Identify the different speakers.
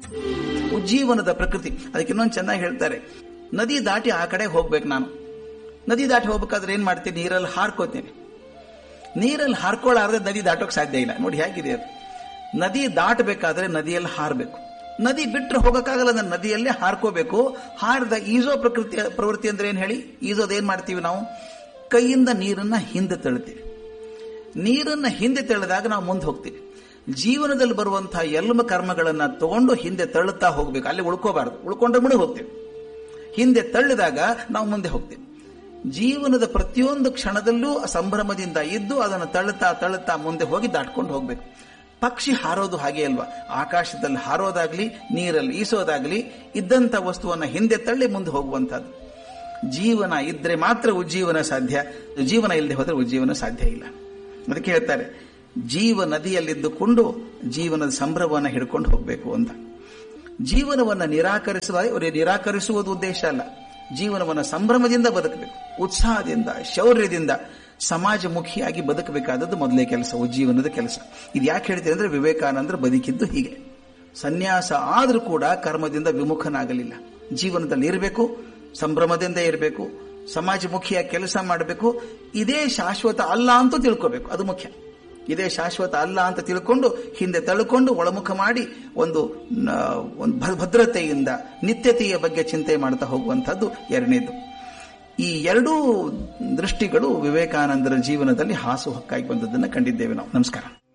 Speaker 1: ಉಜ್ಜೀವನದ ಪ್ರಕೃತಿ ಅದಕ್ಕೆ ಇನ್ನೊಂದು ಚೆನ್ನಾಗಿ ಹೇಳ್ತಾರೆ ನದಿ ದಾಟಿ ಆ ಕಡೆ ಹೋಗ್ಬೇಕು ನಾನು ನದಿ ದಾಟಿ ಹೋಗ್ಬೇಕಾದ್ರೆ ಏನ್ ಮಾಡ್ತೀನಿ ನೀರಲ್ಲಿ ಹಾರ್ಕೋತೀನಿ ನೀರಲ್ಲಿ ಹಾರ್ಕೊಳ್ಳಾರ್ದೆ ನದಿ ದಾಟೋಕ್ ಸಾಧ್ಯ ಇಲ್ಲ ನೋಡಿ ಹೇಗಿದೆ ಅದು ನದಿ ದಾಟಬೇಕಾದ್ರೆ ನದಿಯಲ್ಲಿ ಹಾರಬೇಕು ನದಿ ಬಿಟ್ಟರೆ ಹೋಗಕ್ಕಾಗಲ್ಲ ನನ್ನ ನದಿಯಲ್ಲೇ ಹಾರ್ಕೋಬೇಕು ಹಾರಿದ ಈಜೋ ಪ್ರಕೃತಿ ಪ್ರವೃತ್ತಿ ಅಂದ್ರೆ ಏನ್ ಹೇಳಿ ಈಜೋದು ಏನ್ ಮಾಡ್ತೀವಿ ನಾವು ಕೈಯಿಂದ ನೀರನ್ನ ಹಿಂದೆ ತಳ್ತೀವಿ ನೀರನ್ನ ಹಿಂದೆ ತಳ್ಳಿದಾಗ ನಾವು ಮುಂದೆ ಹೋಗ್ತೀವಿ ಜೀವನದಲ್ಲಿ ಬರುವಂತಹ ಎಲ್ಲ ಕರ್ಮಗಳನ್ನ ತಗೊಂಡು ಹಿಂದೆ ತಳ್ಳುತ್ತಾ ಹೋಗ್ಬೇಕು ಅಲ್ಲಿ ಉಳ್ಕೋಬಾರದು ಉಳ್ಕೊಂಡ್ರೆ ಮುಳುಗಿ ಹೋಗ್ತೀವಿ ಹಿಂದೆ ತಳ್ಳಿದಾಗ ನಾವು ಮುಂದೆ ಹೋಗ್ತೀವಿ ಜೀವನದ ಪ್ರತಿಯೊಂದು ಕ್ಷಣದಲ್ಲೂ ಸಂಭ್ರಮದಿಂದ ಇದ್ದು ಅದನ್ನು ತಳ್ಳುತ್ತಾ ತಳ್ಳುತ್ತಾ ಮುಂದೆ ಹೋಗಿ ದಾಟ್ಕೊಂಡು ಹೋಗ್ಬೇಕು ಪಕ್ಷಿ ಹಾರೋದು ಹಾಗೆ ಅಲ್ವಾ ಆಕಾಶದಲ್ಲಿ ಹಾರೋದಾಗ್ಲಿ ನೀರಲ್ಲಿ ಈಸೋದಾಗ್ಲಿ ಇದ್ದಂತ ವಸ್ತುವನ್ನ ಹಿಂದೆ ತಳ್ಳಿ ಮುಂದೆ ಹೋಗುವಂತಹದ್ದು ಜೀವನ ಇದ್ರೆ ಮಾತ್ರ ಉಜ್ಜೀವನ ಸಾಧ್ಯ ಜೀವನ ಇಲ್ಲದೆ ಹೋದ್ರೆ ಉಜ್ಜೀವನ ಸಾಧ್ಯ ಇಲ್ಲ ಅದಕ್ಕೆ ಹೇಳ್ತಾರೆ ಜೀವ ನದಿಯಲ್ಲಿದ್ದುಕೊಂಡು ಜೀವನದ ಸಂಭ್ರಮವನ್ನು ಹಿಡ್ಕೊಂಡು ಹೋಗಬೇಕು ಅಂತ ಜೀವನವನ್ನ ನಿರಾಕರಿಸುವ ನಿರಾಕರಿಸುವುದು ಉದ್ದೇಶ ಅಲ್ಲ ಜೀವನವನ್ನ ಸಂಭ್ರಮದಿಂದ ಬದುಕಬೇಕು ಉತ್ಸಾಹದಿಂದ ಶೌರ್ಯದಿಂದ ಸಮಾಜಮುಖಿಯಾಗಿ ಬದುಕಬೇಕಾದದ್ದು ಮೊದಲೇ ಕೆಲಸ ಉಜ್ಜೀವನದ ಕೆಲಸ ಇದು ಯಾಕೆ ಹೇಳ್ತೀನಿ ಅಂದ್ರೆ ವಿವೇಕಾನಂದರು ಬದುಕಿದ್ದು ಹೀಗೆ ಸನ್ಯಾಸ ಆದ್ರೂ ಕೂಡ ಕರ್ಮದಿಂದ ವಿಮುಖನಾಗಲಿಲ್ಲ ಜೀವನದಲ್ಲಿ ಇರಬೇಕು ಸಂಭ್ರಮದಿಂದ ಇರಬೇಕು ಸಮಾಜಮುಖಿಯಾಗಿ ಕೆಲಸ ಮಾಡಬೇಕು ಇದೇ ಶಾಶ್ವತ ಅಲ್ಲ ಅಂತ ತಿಳ್ಕೋಬೇಕು ಅದು ಮುಖ್ಯ ಇದೇ ಶಾಶ್ವತ ಅಲ್ಲ ಅಂತ ತಿಳ್ಕೊಂಡು ಹಿಂದೆ ತಳ್ಕೊಂಡು ಒಳಮುಖ ಮಾಡಿ ಒಂದು ಒಂದು ಭದ್ರತೆಯಿಂದ ನಿತ್ಯತೆಯ ಬಗ್ಗೆ ಚಿಂತೆ ಮಾಡ್ತಾ ಹೋಗುವಂತಹದ್ದು ಎರಡನೇದು ಈ ಎರಡೂ ದೃಷ್ಟಿಗಳು ವಿವೇಕಾನಂದರ ಜೀವನದಲ್ಲಿ ಹಾಸು ಹಕ್ಕಾಗಿ ಬಂದದ್ದನ್ನು ಕಂಡಿದ್ದೇವೆ ನಾವು ನಮಸ್ಕಾರ